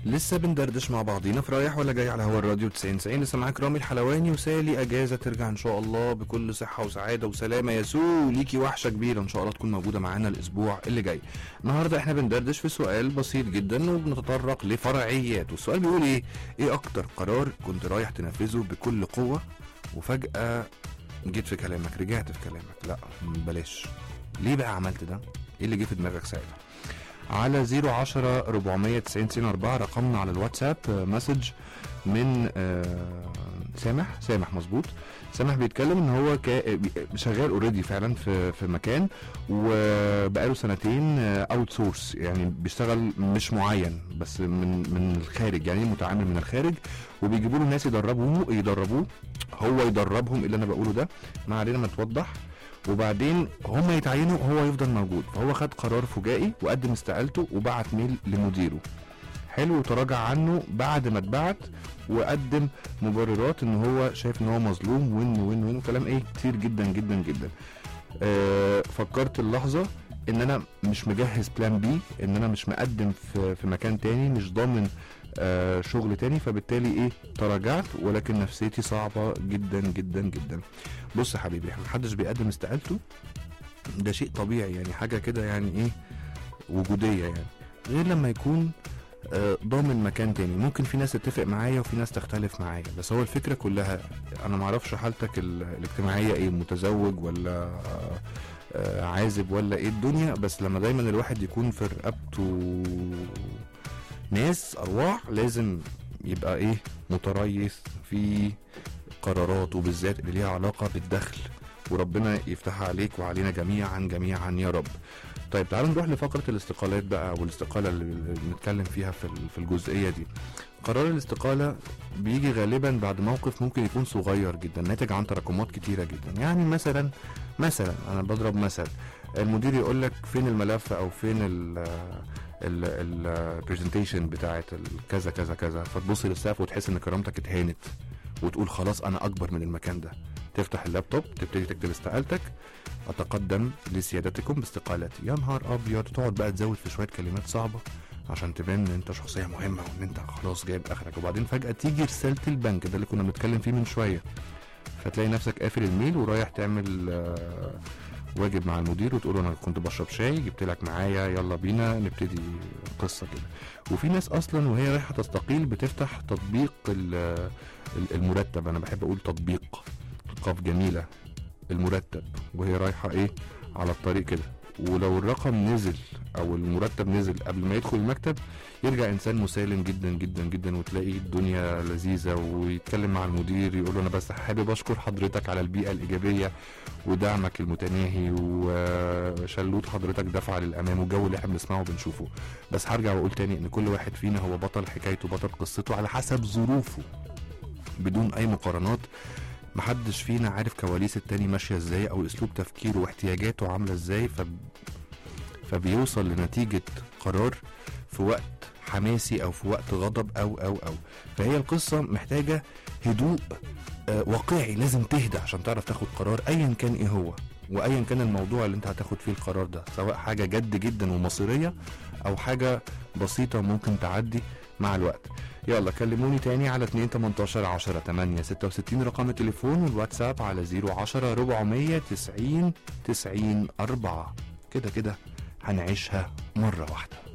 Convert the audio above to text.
لسه بندردش مع بعضينا في رايح ولا جاي على هوا الراديو 90 90 لسه معاك رامي الحلواني وسالي اجازه ترجع ان شاء الله بكل صحه وسعاده وسلامه يا سو ليكي وحشه كبيره ان شاء الله تكون موجوده معانا الاسبوع اللي جاي النهارده احنا بندردش في سؤال بسيط جدا وبنتطرق لفرعيات والسؤال بيقول ايه ايه اكتر قرار كنت رايح تنفذه بكل قوه وفجاه جيت في كلامك رجعت في كلامك لا بلاش ليه بقى عملت ده ايه اللي جه في دماغك ساعتها على 010 490 4 رقمنا على الواتساب آه، مسج من آه، سامح سامح مظبوط سامح بيتكلم ان هو كا- بي- شغال اوريدي فعلا في في مكان وبقاله سنتين اوت سورس يعني بيشتغل مش معين بس من من الخارج يعني متعامل من الخارج وبيجيبوا له ناس يدربوه يدربوه هو يدربهم اللي انا بقوله ده ما علينا ما توضح وبعدين هم يتعينوا هو يفضل موجود فهو خد قرار فجائي وقدم استقالته وبعت ميل لمديره حلو وتراجع عنه بعد ما اتبعت وقدم مبررات ان هو شايف ان هو مظلوم وان وان وان وكلام ايه كتير جدا جدا جدا آه فكرت اللحظه ان انا مش مجهز بلان بي ان انا مش مقدم في, في مكان تاني مش ضامن آه شغل تاني فبالتالي ايه تراجعت ولكن نفسيتي صعبه جدا جدا جدا بص يا حبيبي احنا محدش بيقدم استقالته ده شيء طبيعي يعني حاجه كده يعني ايه وجوديه يعني غير لما يكون آه، ضامن مكان تاني ممكن في ناس تتفق معايا وفي ناس تختلف معايا بس هو الفكره كلها انا معرفش حالتك ال- الاجتماعيه ايه متزوج ولا آه، آه، عازب ولا ايه الدنيا بس لما دايما الواحد يكون في رقبته ناس ارواح لازم يبقى ايه متريث في قراراته بالذات اللي ليها علاقه بالدخل وربنا يفتحها عليك وعلينا جميعا جميعا يا رب طيب تعالوا نروح لفقره الاستقالات بقى والاستقاله اللي اللي بنتكلم فيها في ال- في الجزئيه دي قرار الاستقاله بيجي غالبا بعد موقف ممكن يكون صغير جدا ناتج عن تراكمات كتيره جدا يعني مثلا مثلا انا بضرب مثل المدير يقول لك فين الملف او فين ال البرزنتيشن بتاعت ال- كذا كذا كذا فتبص للسقف وتحس ان كرامتك اتهانت وتقول خلاص انا اكبر من المكان ده تفتح اللابتوب تبتدي تكتب استقالتك اتقدم لسيادتكم باستقالتي يا نهار ابيض تقعد بقى تزود في شويه كلمات صعبه عشان تبان ان انت شخصيه مهمه وان انت خلاص جايب اخرك وبعدين فجاه تيجي رساله البنك ده اللي كنا بنتكلم فيه من شويه فتلاقي نفسك قافل الميل ورايح تعمل آه، واجب مع المدير وتقول له انا كنت بشرب شاي جبت لك معايا يلا بينا نبتدي قصه كده وفي ناس اصلا وهي رايحه تستقيل بتفتح تطبيق ال- ال- المرتب انا بحب اقول تطبيق قاف جميله المرتب وهي رايحه ايه على الطريق كده ولو الرقم نزل او المرتب نزل قبل ما يدخل المكتب يرجع انسان مسالم جدا جدا جدا وتلاقي الدنيا لذيذه ويتكلم مع المدير يقول له انا بس حابب اشكر حضرتك على البيئه الايجابيه ودعمك المتناهي وشلوت حضرتك دفعه للامام والجو اللي احنا بنسمعه وبنشوفه بس هرجع واقول تاني ان كل واحد فينا هو بطل حكايته بطل قصته على حسب ظروفه بدون اي مقارنات محدش فينا عارف كواليس التاني ماشيه ازاي او اسلوب تفكيره واحتياجاته عامله ازاي ف... فبيوصل لنتيجه قرار في وقت حماسي او في وقت غضب او او او فهي القصه محتاجه هدوء آه، واقعي لازم تهدى عشان تعرف تاخد قرار ايا كان ايه هو وايا كان الموضوع اللي انت هتاخد فيه القرار ده سواء حاجه جد جدا ومصيريه او حاجه بسيطه ممكن تعدي مع الوقت يلا كلموني تاني على 2 18 10 8 66 رقم التليفون والواتساب على 010 490 90 4 كده كده هنعيشها مرة واحدة